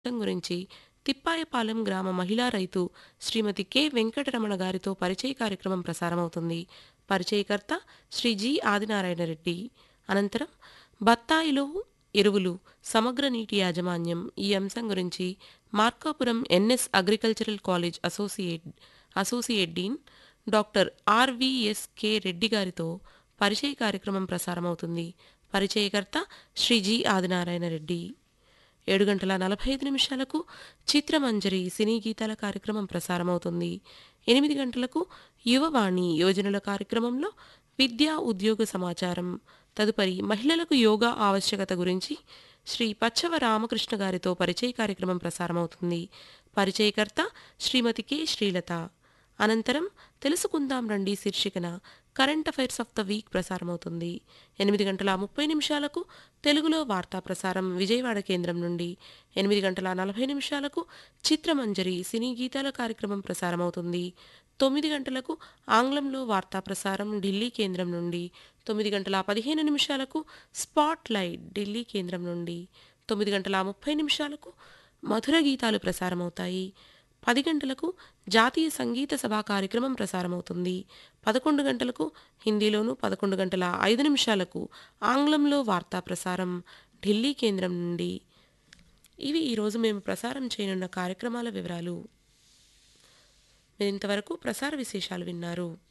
చట్టం గురించి తిప్పాయపాలెం గ్రామ మహిళా రైతు శ్రీమతి కె వెంకటరమణ గారితో పరిచయ కార్యక్రమం ప్రసారమవుతుంది పరిచయకర్త శ్రీ జి ఆదినారాయణ రెడ్డి అనంతరం బత్తాయిలో ఎరువులు సమగ్ర నీటి యాజమాన్యం ఈ అంశం గురించి Markapuram NS agricultural college associate associate dean doctor RVS K Reddy గారితో పరిచయ కార్యక్రమం ప్రసారమవుతుంది పరిచయకర్త శ్రీ జి ఆదినారాయణ రెడ్డి ఏడు గంటల నలభై ఐదు నిమిషాలకు చిత్రమంజరి సినీ గీతాల కార్యక్రమం ప్రసారమవుతుంది ఎనిమిది గంటలకు యువవాణి యోజనల కార్యక్రమంలో విద్యా ఉద్యోగ సమాచారం తదుపరి మహిళలకు యోగా ఆవశ్యకత గురించి శ్రీ పచ్చవ రామకృష్ణ గారితో పరిచయ కార్యక్రమం ప్రసారమవుతుంది పరిచయకర్త శ్రీమతి కె శ్రీలత అనంతరం తెలుసుకుందాం రండి శీర్షికన current affairs of the week ప్రసారమవుతుంది ఎనిమిది గంటల ముప్పై నిమిషాలకు తెలుగులో వార్తా ప్రసారం విజయవాడ కేంద్రం నుండి ఎనిమిది గంటల నలభై నిమిషాలకు చిత్రమంజరి సినీ గీతాల కార్యక్రమం ప్రసారమవుతుంది తొమ్మిది గంటలకు ఆంగ్లంలో వార్తా ప్రసారం ఢిల్లీ కేంద్రం నుండి తొమ్మిది గంటల పదిహేను నిమిషాలకు స్పాట్ లైట్ ఢిల్లీ కేంద్రం నుండి తొమ్మిది గంటల ముప్పై నిమిషాలకు మధుర గీతాలు ప్రసారమవుతాయి పది గంటలకు జాతీయ సంగీత సభా కార్యక్రమం ప్రసారమవుతుంది పదకొండు గంటలకు హిందీలోను పదకొండు గంటల ఐదు నిమిషాలకు ఆంగ్లంలో వార్తా ప్రసారం ఢిల్లీ కేంద్రం నుండి ఇవి ఈరోజు మేము ప్రసారం చేయనున్న కార్యక్రమాల వివరాలు మీరు ఇంతవరకు ప్రసార విశేషాలు విన్నారు